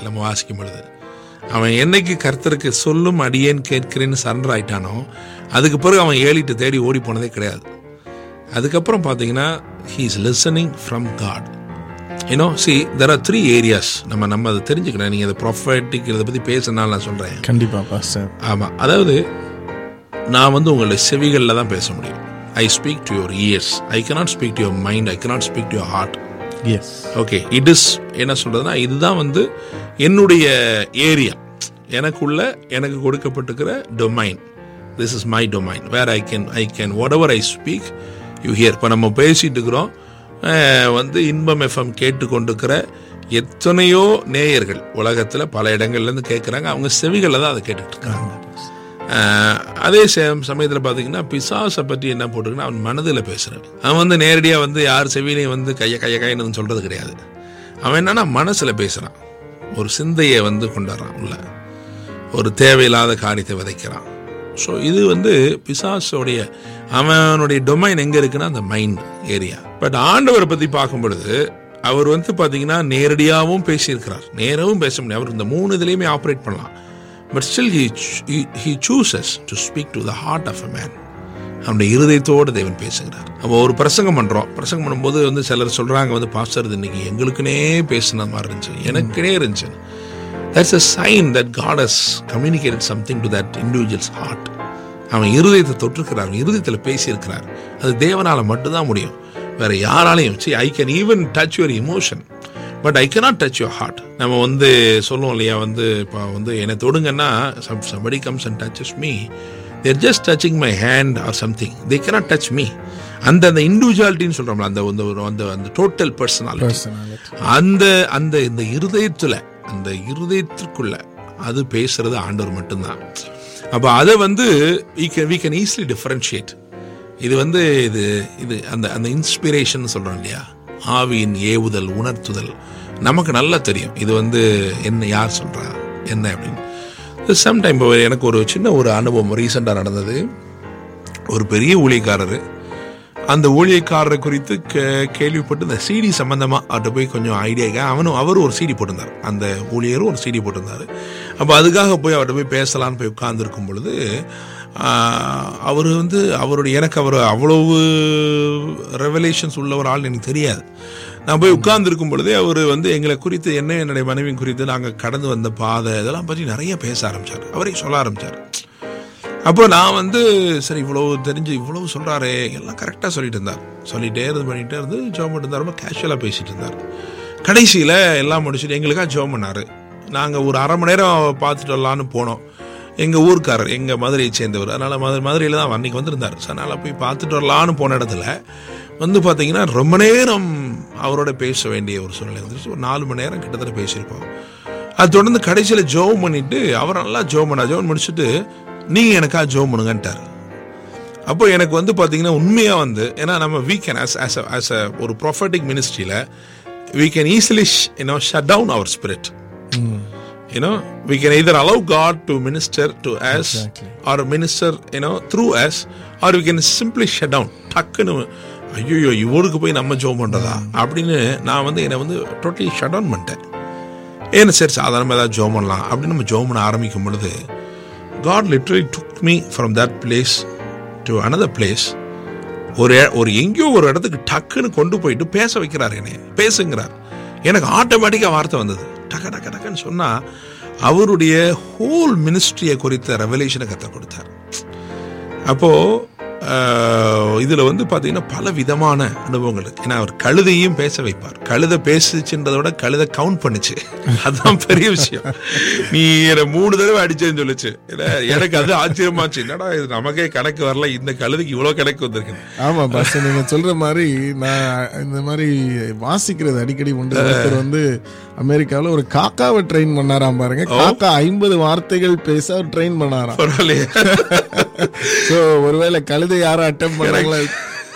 நம்ம வாசிக்கும் பொழுது அவன் என்னைக்கு கர்த்தருக்கு சொல்லும் அடியேன் கேட்கிறேன்னு சரண்டர் ஆயிட்டானோ அதுக்கு பிறகு அவன் ஏழிட்டு தேடி ஓடி போனதே கிடையாது அதுக்கப்புறம் பார்த்தீங்கன்னா he is listening from God you know see there are three areas நம்ம நம்ம அதை தெரிஞ்சுக்கணும் நீங்கள் அதை ப்ரொஃபட்டிக் இதை பற்றி பேசினால நான் சொல்கிறேன் கண்டிப்பா பாஸ்டர் ஆமாம் அதாவது நான் வந்து உங்களுடைய செவிகளில் தான் பேச முடியும் I speak to your ears I cannot speak to your mind I cannot speak to your heart yes okay it is என்ன சொல்றதுன்னா இதுதான் வந்து என்னுடைய ஏரியா எனக்குள்ள எனக்கு கொடுக்கப்பட்டிருக்கிற domain this is my domain where I can I can whatever I speak you hear இப்போ நம்ம பேசிட்டு இருக்கிறோம் அஹ், வந்து இன்பம் எஃப்எம் கேட்டுக்கொண்டிருக்கிற எத்தனையோ நேயர்கள் உலகத்தில் பல இடங்கள்லேருந்து கேட்குறாங்க அவங்க செவிகளில் தான் அதை கேட்டுட்டு இருக்காங்க ஆஹ் அதே சேம் சமயத்தில் பார்த்தீங்கன்னா பிசாசை பற்றி என்ன போட்டிருக்குன்னா அவன் மனதில் பேசுகிறான் அவன் வந்து நேரடியாக வந்து யார் செவிலையும் வந்து கைய கைய கைன்னு சொல்கிறது கிடையாது அவன் என்னன்னா மனசில் பேசுகிறான் ஒரு சிந்தையை வந்து கொண்டாடுறான் உள்ள ஒரு தேவையில்லாத காரியத்தை விதைக்கிறான் ஸோ இது வந்து பிசாசோடைய அவனுடைய டொமைன் எங்கே இருக்குன்னா அந்த மைண்ட் ஏரியா பட் ஆண்டவரை பற்றி பார்க்கும் பொழுது அவர் வந்து பார்த்தீங்கன்னா நேரடியாகவும் பேசியிருக்கிறார் நேரவும் பேச முடியும் அவர் இந்த மூணு இதுலேயுமே ஆப்ரேட் பண்ணலாம் but still he he chooses to speak to the heart of a man அவனுடைய இருதயத்தோடு தேவன் பேசுகிறார் அப்போ ஒரு பிரசங்கம் பண்ணுறோம் பிரசங்கம் பண்ணும்போது வந்து சிலர் சொல்கிறாங்க வந்து பாஸ்டர் இது இன்னைக்கு எங்களுக்குனே பேசுன மாதிரி இருந்துச்சு எனக்குனே இருந்துச்சு that's a sign that God has communicated something to that individual's heart அவன் இருதயத்தை தொட்டிருக்கிறார் அவன் இருதயத்தில் பேசியிருக்கிறார் அது தேவனால் மட்டும்தான் முடியும் வேற யாராலையும் see I can even touch your emotion but I cannot touch your heart நம்ம வந்து சொல்லுவோம் இல்லையா வந்து இப்போ வந்து என்னை தொடுங்கன்னா somebody comes and touches me they're just touching my hand or something they cannot touch me அந்த அந்த இண்டிவிஜுவாலிட்டின்னு சொல்கிறோம்ல அந்த அந்த ஒரு அந்த அந்த டோட்டல் பர்சனாலிட்டி பர்சனாலிட்டி அந்த அந்த இந்த இருதயத்துல அந்த இருதயத்திற்குள்ள அது பேசுறது ஆண்டவர் மட்டும்தான் அப்போ அதை வந்து we can we can easily differentiate இது வந்து இது இது அந்த அந்த இன்ஸ்பிரேஷன் சொல்றோம் இல்லையா ஆவியின் ஏவுதல் உணர்த்துதல் நமக்கு நல்லா தெரியும் இது வந்து என்ன யார் சொல்றா என்ன அப்படின்னு சம்டைம் எனக்கு ஒரு சின்ன ஒரு அனுபவம் ரீசெண்டாக நடந்தது ஒரு பெரிய ஊழியக்காரர் அந்த ஊழியக்காரரை குறித்து கே- கேள்விப்பட்டு இந்த சிடி சம்பந்தமா அவர்கிட்ட போய் கொஞ்சம் ஐடியா அவனும் அவரும் ஒரு சிடி போட்டிருந்தார் அந்த ஊழியரும் ஒரு சிடி போட்டிருந்தார் அப்போ அதுக்காக போய் அவர்கிட்ட போய் பேசலான்னு போய் உட்கார்ந்துருக்கும் பொழுது அவர் வந்து அவருடைய எனக்கு அவர் அவ்வளவு ரெவலேஷன்ஸ் உள்ள ஒரு ஆள் எனக்கு தெரியாது நான் போய் உட்கார்ந்துருக்கும் பொழுதே அவர் வந்து எங்களை குறித்து என்ன என்னுடைய மனைவி குறித்து நாங்கள் கடந்து வந்த பாதை இதெல்லாம் பற்றி நிறைய பேச ஆரம்பிச்சார் அவரே சொல்ல ஆரம்பிச்சார் அப்போ நான் வந்து சரி இவ்வளவு தெரிஞ்சு இவ்வளவு சொல்றாரே எல்லாம் கரெக்டாக சொல்லிட்டு இருந்தார் சொல்லிட்டே இருந்து பண்ணிட்டே இருந்து ஜோம் பண்ணிட்டு இருந்தார் ரொம்ப கேஷுவலாக பேசிட்டு இருந்தார் கடைசியில் எல்லாம் முடிச்சுட்டு எங்களுக்காக ஜோம் பண்ணாரு நாங்கள் ஒரு அரை மணி நேரம் பார்த்துட்டு வரலான்னு போனோம் எங்கள் ஊர்க்காரர் எங்கள் மதுரையை சேர்ந்தவர் அதனால் மதுரை மதுரையில் தான் அன்னைக்கு வந்திருந்தார் ஸோ அதனால் போய் பார்த்துட்டு வரலான்னு போன இடத்துல வந்து பார்த்தீங்கன்னா ரொம்ப நேரம் அவரோட பேச வேண்டிய ஒரு சூழ்நிலை இருந்துச்சு ஒரு நாலு மணி நேரம் கிட்டத்தட்ட பேசியிருப்போம் அது தொடர்ந்து கடைசியில் ஜோம் பண்ணிட்டு அவர் நல்லா ஜோம் பண்ணா ஜோம் முடிச்சுட்டு நீங்க எனக்கா ஜோம் பண்ணுங்கன்ட்டார் அப்போ எனக்கு வந்து பார்த்தீங்கன்னா உண்மையாக வந்து ஏன்னா நம்ம we can as as as a ஒரு ப்ரொஃபட்டிக் மினிஸ்ட்ரியில் we can easily you know shut down our spirit you know we can either allow God to minister to us Exactly. or minister you know through us or we can simply shut down டக்குன்னு ஐயோ இவருக்கு போய் நம்ம ஜோம் பண்றதா அப்படின்னு நான் வந்து என்னை வந்து டோட்டலி ஷட் டவுன் பண்ணிட்டேன் ஏன்னா சரி சாதாரணமாக ஏதாவது ஜோம் பண்ணலாம் அப்படின்னு நம்ம ஜோம் பண்ண ஆரம்பிக்கும் பொழுது God literally took me from that place to another place ஒரு இ- ஒரு எங்கேயோ ஒரு இடத்துக்கு டக்குன்னு கொண்டு போயிட்டு பேச வைக்கிறார் என்னை பேசுங்கிறார் எனக்கு ஆட்டோமேட்டிக்காக வார்த்தை வந்தது டக்க டக்க டக்குன்னு சொன்னா அவருடைய ஹோல் மினிஸ்ட்ரியை குறித்த ரெவலேஷனை கற்றுக் கொடுத்தார் அப்போ ஆஹ், இதுல வந்து பாத்தீங்கன்னா பல விதமான அனுபவங்கள் இருக்கு ஏன்னா அவர் கழுதையும் பேச வைப்பார் கழுதை பேசுச்சுன்றதை விட கழுதை கவுண்ட் பண்ணுச்சு அதுதான் பெரிய விஷயம் நீ என்னை மூணு தடவை அடிச்சேன்னு சொல்லுச்சு ஏன்னா, எனக்கு அது ஆச்சரியமாச்சு என்னடா இது நமக்கே கணக்கு வரல இந்த கழுதைக்கு இவ்வளவு கணக்கு வந்திருக்கு ஆமா பாஸ் நீங்க சொல்ற மாதிரி நான் இந்த மாதிரி வாசிக்கிறது அடிக்கடி உண்டு ஒருத்தர் வந்து அமெரிக்காவில் ஒரு காக்காவை ட்ரெயின் பண்ணாராம் பாருங்க காக்கா ஐம்பது வார்த்தைகள் பேச அவர் ட்ரெயின் பண்ணாராம் பரவாயில்லையே சோ ஒருவேளை கழுதை யாரும் அட்டம் பண்ணாங்களா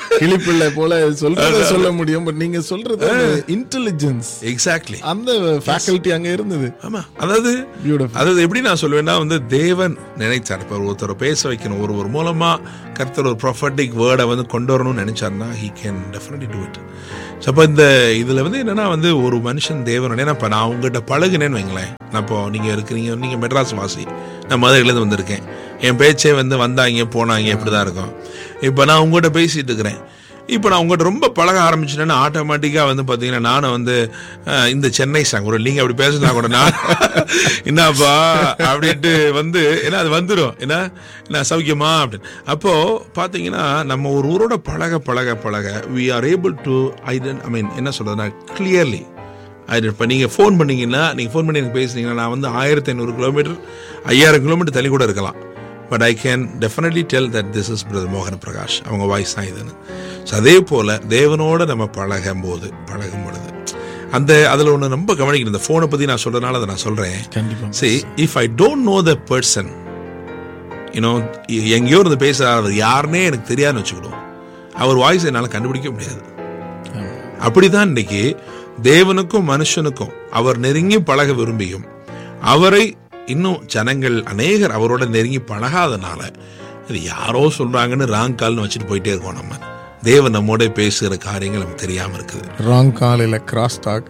கிளிப்பிள்ளை போல சொல்றத சொல்ல முடியும் பட் நீங்க சொல்றது இன்டெலிஜென்ஸ் எக்ஸாக்ட்லி அந்த ஃபேக்கல்ட்டி அங்க இருந்தது ஆமா அதாவது பியூட்டிஃபுல் அதாவது எப்படி நான் சொல்லுவேன்னா வந்து தேவன் நினைச்சார் இப்போ ஒருத்தரை பேச வைக்கணும் ஒரு ஒரு மூலமா கர்த்தர் ஒரு ப்ரொஃபட்டிக் வேர்டை வந்து கொண்டு வரணும்னு நினைச்சாருன்னா he can definitely do it so அப்போ இந்த இதில் வந்து என்னன்னா வந்து ஒரு மனுஷன் தேவன் ஏன்னா இப்போ நான் உங்ககிட்ட பழகுனேன்னு வைங்களேன் நான் இப்போ நீங்கள் இருக்கிறீங்க நீங்கள் மெட்ராஸ் வாசி நான் மதுரையிலேருந்து வந்திருக்கேன் என் பேச்சே வந்து வந்தாங்க போனாங்க இப்படி தான் இருக்கும் இப்போ நான் உங்ககிட்ட பேசிட்டு இருக்கிறேன் இப்போ நான் உங்கள்கிட்ட ரொம்ப பழக ஆரம்பிச்சிட்டேன்னா ஆட்டோமேட்டிக்காக வந்து பார்த்தீங்கன்னா நானும் வந்து அஹ், இந்த சென்னை சாங் ஒரு நீங்கள் அப்படி பேசினா கூட நான் என்னப்பா அப்படின்ட்டு வந்து ஏன்னா அது வந்துடும் என்ன என்ன சௌக்கியமா அப்படின்னு அப்போ பார்த்தீங்கன்னா நம்ம ஒரு ஊரோட பழக பழக பழக we are able to identify I mean என்ன சொல்றதுன்னா கிளியர்லி ஐடென்ட் இப்போ நீங்கள் ஃபோன் பண்ணீங்கன்னா நீங்கள் ஃபோன் பண்ணி எனக்கு பேசுனீங்கன்னா நான் வந்து ஆயிரத்தி ஐநூறு கிலோமீட்டர் ஐயாயிரம் கிலோமீட்டர் தள்ளி கூட இருக்கலாம் but I can definitely tell that this is brother மோகன் பிரகாஷ் அவங்க வாய்ஸ் தான் இதுன்னு ஸோ அதே போல் தேவனோட நம்ம பழகும் போது பழகும் பொழுது அந்த அதில் ஒன்று ரொம்ப கவனிக்கணும் இந்த ஃபோனை பற்றி நான் சொல்கிறதுனால அதை நான் சொல்கிறேன் கண்டிப்பா see if i don't know the person you know எங்கேயோ இருந்து பேசுறாரு அவர் யாருன்னே எனக்கு தெரியாதுன்னு வச்சுக்கிடும் அவர் வாய்ஸ் என்னால் கண்டுபிடிக்க முடியாது அப்படிதான் இன்னைக்கு தேவனுக்கும் மனுஷனுக்கும் அவர் நெருங்கி பழக விரும்பியும் அவரை இன்னும் ஜனங்கள் அநேகர் அவரோட நெருங்கி பழகாதனால இது யாரோ சொல்றாங்கன்னு ராங் கால்னு வச்சுட்டு போயிட்டே இருக்கோம் நம்ம தேவன் நம்மோட பேசுகிற காரியங்கள் நமக்கு தெரியாம இருக்குது ராங் காலையில கிராஸ் டாக்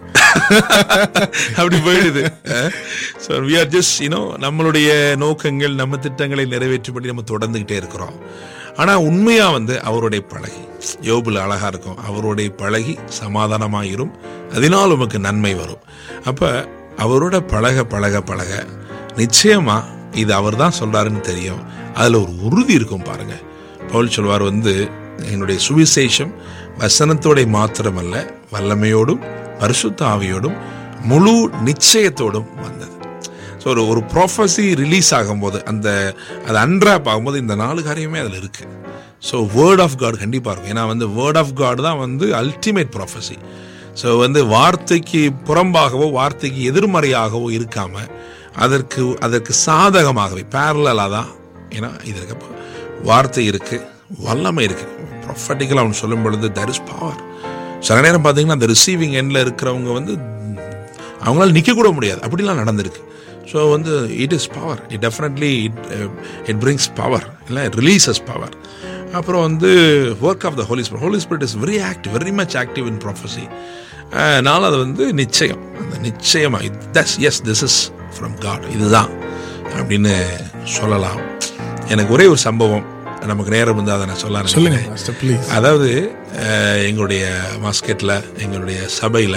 அப்படி போயிடுது so we are just you know நம்மளுடைய நோக்கங்கள் நம்ம திட்டங்களை நிறைவேற்றும்படி நம்ம தொடர்ந்துகிட்டே இருக்கிறோம் ஆனா உண்மையா வந்து அவருடைய பழகி யோபுல அழகா இருக்கும் அவருடைய பழகி சமாதானமாயிரும் அதனால் உமக்கு நன்மை வரும் அப்ப அவரோட பழக பழக பழக நிச்சயமா இது அவர் தான் சொல்றாருன்னு தெரியும் அதுல ஒரு உறுதி இருக்கும் பாருங்க பவுல் சொல்வார் வந்து என்னுடைய சுவிசேஷம் வசனத்தோட மாத்திரமல்ல வல்லமையோடும் பரிசுத்த ஆவியோடும் முழு நிச்சயத்தோடும் வந்தது ஸோ ஒரு ஒரு ப்ராஃபஸி ரிலீஸ் ஆகும்போது அந்த அது அன்றாப் ஆகும்போது இந்த நாலு காரியமே அதில் இருக்கு ஸோ வேர்ட் ஆஃப் காட் கண்டிப்பாக இருக்கும் ஏன்னா வந்து வேர்ட் ஆஃப் காட் தான் வந்து அல்டிமேட் ப்ராஃபஸி ஸோ வந்து வார்த்தைக்கு புறம்பாகவோ வார்த்தைக்கு எதிர்மறையாகவோ இருக்காம அதற்கு அதற்கு சாதகமாகவே பேரலாக தான் ஏன்னா இது இருக்கப்போ வார்த்தை இருக்கு வல்லமை இருக்கு ப்ரொஃபட்டிக்கலாக அவன் சொல்லும் பொழுது தர் இஸ் பவர் சில நேரம் பார்த்தீங்கன்னா அந்த ரிசீவிங் எண்டில் இருக்கிறவங்க வந்து அவங்களால நிற்க கூட முடியாது அப்படிலாம் நடந்திருக்கு ஸோ வந்து it is power it definitely it it brings power இல்லை இட் ரிலீசஸ் பவர் அப்புறம் வந்து work of the holy spirit holy spirit is very active very much active in prophecy அதனால் அது வந்து நிச்சயம் அந்த நிச்சயமாக thus yes this is from God இதுதான் அப்படின்னு சொல்லலாம் எனக்கு ஒரே ஒரு சம்பவம் நமக்கு நேரம் வந்து அதை நான் சொல்ல சொல்லுங்க மாஸ்டர் ப்ளீஸ் அதாவது அஹ், எங்களுடைய மாஸ்கெட்டில் எங்களுடைய சபையில்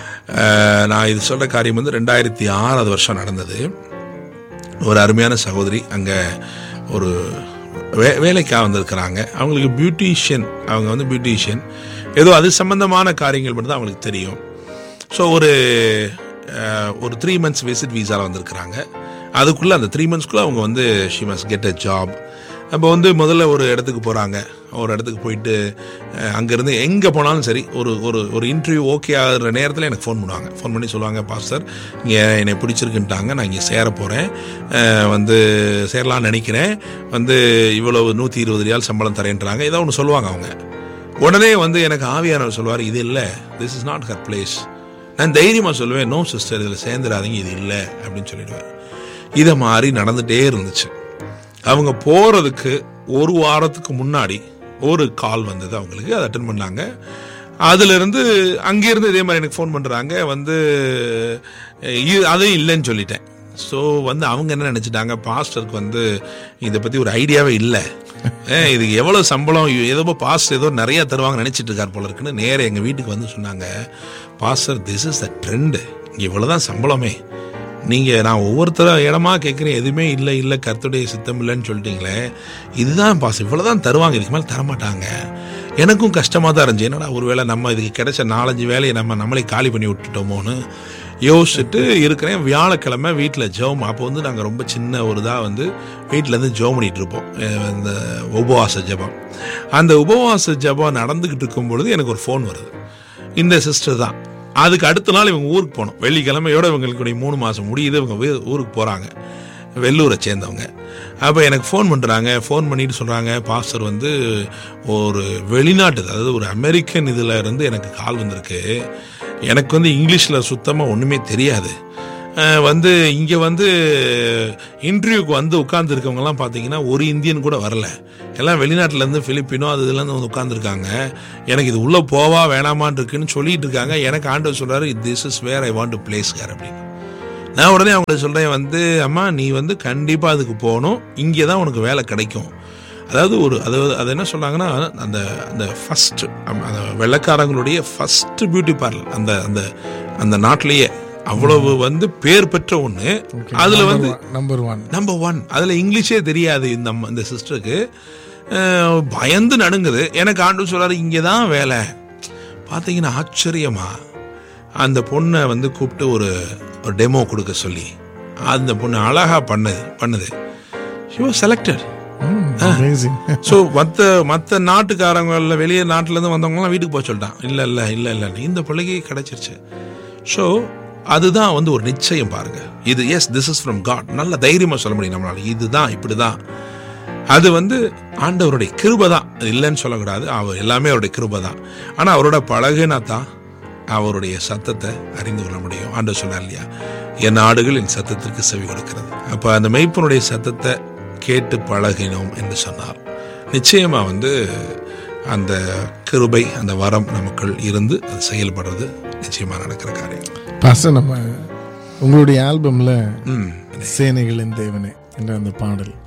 நான் இது சொல்ற காரியம் வந்து ரெண்டாயிரத்தி ஆறாவது வருஷம் நடந்தது ஒரு அருமையான சகோதரி அங்கே ஒரு வே வேலைக்காக வந்திருக்கிறாங்க அவங்களுக்கு பியூட்டிஷியன் அவங்க வந்து பியூட்டிஷியன் ஏதோ அது சம்பந்தமான காரியங்கள் மட்டும் தான் அவங்களுக்கு தெரியும் ஸோ ஒரு அஹ், ஒரு த்ரீ மந்த்ஸ் விசிட் வீசாவில் வந்திருக்கிறாங்க அதுக்குள்ளே அந்த த்ரீ மந்த்ஸ்க்குள்ளே அவங்க வந்து she must get a job அப்போ வந்து முதல்ல ஒரு இடத்துக்கு போகிறாங்க ஒரு இடத்துக்கு போயிட்டு அஹ், அங்கேருந்து எங்கே போனாலும் சரி ஒரு ஒரு ஒரு இன்டர்வியூ ஓகே ஆகிற நேரத்தில் எனக்கு ஃபோன் பண்ணுவாங்க ஃபோன் பண்ணி சொல்லுவாங்க பாஸ்டர் இங்கே என்னை பிடிச்சிருக்குன்ட்டாங்க நான் இங்கே சேர போகிறேன் வந்து சேரலாம்னு நினைக்கிறேன் வந்து இவ்வளவு நூற்றி இருபது ரியால் சம்பளம் தரேன்றாங்க ஏதோ ஒன்று சொல்லுவாங்க அவங்க உடனே வந்து எனக்கு ஆவியானவர் சொல்லுவார் இது இல்லை this is not her place நான் தைரியமாக சொல்லுவேன் நோ சிஸ்டர் இதில் சேர்ந்துடாதீங்க இது இல்லை அப்படின்னு சொல்லிடுவேன் இதை மாதிரி நடந்துகிட்டே இருந்துச்சு அவங்க போகிறதுக்கு ஒரு வாரத்துக்கு முன்னாடி ஒரு கால் வந்தது அவங்களுக்கு அதை அட்டன் பண்ணாங்க அதுலேருந்து அங்கேருந்து இதே மாதிரி எனக்கு ஃபோன் பண்ணுறாங்க வந்து இது அதுவும் இல்லைன்னு சொல்லிட்டேன் ஸோ வந்து அவங்க என்ன நினச்சிட்டாங்க பாஸ்டருக்கு வந்து இதை பற்றி ஒரு ஐடியாவே இல்லை ஏன் இதுக்கு எவ்வளோ சம்பளம் ஏதோ பாஸ்டர் ஏதோ நிறைய தருவாங்க நினச்சிட்டு இருக்கார் போல இருக்குன்னு நேரா எங்கள் வீட்டுக்கு வந்து சொன்னாங்க pastor this is the trend இங்கே இவ்வளோதான் சம்பளமே நீங்கள் நான் ஒவ்வொருத்தர இடமா கேட்குறேன் எதுவுமே இல்லை இல்லை கர்த்தருடைய சித்தம் இல்லைன்னு சொல்லிட்டீங்களே இதுதான் பாஸ் இவ்வளோதான் தருவாங்க இதுக்கு மேலே தரமாட்டாங்க எனக்கும் கஷ்டமாக தான் இருந்துச்சு என்னடா ஒருவேளை நம்ம இதுக்கு கிடைச்ச நாலஞ்சு வேலையை நம்ம நம்மளே காலி பண்ணி விட்டுட்டோமோன்னு யோசிச்சுட்டு இருக்கிறேன் வியாழக்கிழமை வீட்டில் ஜெபம் அப்போ வந்து நாங்கள் ரொம்ப சின்ன ஒரு இதாக வந்து வீட்டிலேருந்து ஜெபம் பண்ணிட்டு இருப்போம் அஹ் இந்த உபவாச ஜெபம் அந்த உபவாச ஜெபம் நடந்துக்கிட்டு இருக்கும் பொழுது எனக்கு ஒரு ஃபோன் வருது இந்த சிஸ்டர் தான் அதுக்கு அடுத்த நாள் இவங்க ஊருக்கு போகணும் வெள்ளிக்கிழமையோட இவங்களுக்கு மூணு மாதம் முடியுது இவங்க வீ- ஊருக்கு போகிறாங்க வெள்ளூரை சேர்ந்தவங்க அப்போ எனக்கு ஃபோன் பண்ணுறாங்க ஃபோன் பண்ணிட்டு சொல்கிறாங்க பாஸ்டர் வந்து ஒரு வெளிநாட்டு அதாவது ஒரு அமெரிக்கன் இதில் இருந்து எனக்கு கால் வந்திருக்கு எனக்கு வந்து இங்கிலீஷில் சுத்தமாக ஒன்றுமே தெரியாது அஹ் வந்து இங்கே வந்து இன்டர்வியூக்கு வந்து உட்காந்துருக்கவங்கலாம் பார்த்தீங்கன்னா ஒரு இந்தியன் கூட வரல எல்லாம் வெளிநாட்டிலேருந்து பிலிப்பினோ அது இதுலேருந்து வந்து உட்காந்துருக்காங்க எனக்கு இது உள்ளே போவா வேணாமான்னு இருக்குன்னு சொல்லிட்டு இருக்காங்க எனக்கு ஆண்டவர் சொல்கிறாரு this is where I want to place her அப்படின்னு நான் உடனே அவங்கள்ட்ட சொல்கிறேன் வந்து அம்மா நீ வந்து கண்டிப்பாக அதுக்கு போகணும் இங்கே தான் உனக்கு வேலை கிடைக்கும் அதாவது ஒரு அதாவது அது என்ன சொல்றாங்கன்னா அந்த அந்த ஃபர்ஸ்ட் அந்த வெள்ளக்காரங்களுடைய ஃபர்ஸ்ட் பியூட்டி பார்லர் அந்த அந்த அந்த நாட்டிலேயே அவ்வளவு வந்து பேர் பெற்ற ஒன்று அதுல வந்து நம்பர் ஒன் நம்பர் ஒன் அதுல இங்கிலீஷே தெரியாது இந்த அம்மா- இந்த சிஸ்டருக்கு பயந்து நடுங்குது எனக்கு ஆண்டு சொல்றாரு இங்கே தான் வேலை பார்த்தீங்கன்னா ஆச்சரியமா அந்த பொண்ணை வந்து கூப்பிட்டு ஒரு ஒரு டெமோ கொடுக்க சொல்லி அந்த பொண்ணு அழகா பண்ணுது பண்ணுது she was selected amazing so மற்ற மற்ற நாட்டுக்காரங்கள வெளியே நாட்டிலேருந்து வந்தவங்கலாம் வீட்டுக்கு போக சொல்லிட்டான் இல்லை இல்லை இல்லை இல்லை இந்த பிள்ளைக்கு கிடைச்சிருச்சு ஸோ அதுதான் வந்து ஒரு நிச்சயம் பாருங்க இது yes this is from God நல்ல தைரியமாக சொல்ல முடியும் நம்மளால இதுதான் இப்படி தான் அது வந்து ஆண்டவருடைய கிருபை தான் அது இல்லைன்னு சொல்லக்கூடாது அவர் எல்லாமே அவருடைய கிருபை தான் ஆனால் அவரோட பழகுனா தான் அவருடைய சத்தத்தை அறிந்து கொள்ள முடியும் ஆண்டவர் சொன்னார் இல்லையா என் ஆடுகள் என் சத்தத்திற்கு செவி கொடுக்கிறது அப்போ அந்த மெய்ப்பனுடைய சத்தத்தை கேட்டு பழகினோம் என்று சொன்னார் நிச்சயமா வந்து அந்த கிருபை அந்த வரம் நமக்குள் இருந்து அது செயல்படுறது நிச்சயமா நடக்கிற காரியம் பாச நம்ம உங்களுடைய ஆல்பம்ல ம் சேனைகளின் தேவனே என்ற அந்த பாடல்